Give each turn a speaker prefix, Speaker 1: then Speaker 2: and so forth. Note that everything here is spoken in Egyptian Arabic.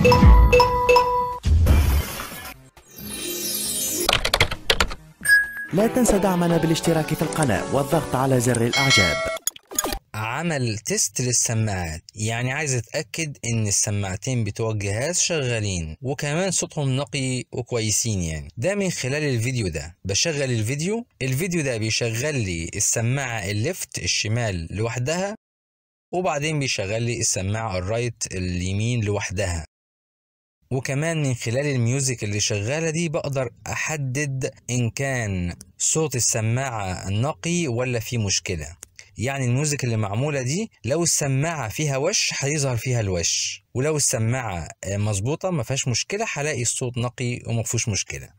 Speaker 1: لا تنسى دعمنا بالاشتراك في القناة والضغط على زر الأعجاب
Speaker 2: عمل تيست للسماعات يعني عايز اتاكد ان السماعتين بتوع الجهاز شغالين وكمان صوتهم نقي وكويسين يعني ده من خلال الفيديو ده بشغل الفيديو الفيديو ده بيشغل لي السماعه الليفت الشمال لوحدها وبعدين بيشغل لي السماعه الرايت اليمين لوحدها وكمان من خلال الميوزك اللي شغالة دي بقدر أحدد إن كان صوت السماعة نقي ولا في مشكلة يعني الميوزك اللي معمولة دي لو السماعة فيها وش هيظهر فيها الوش ولو السماعة مظبوطة ما فيهاش مشكلة هلاقي الصوت نقي وما فيهوش مشكلة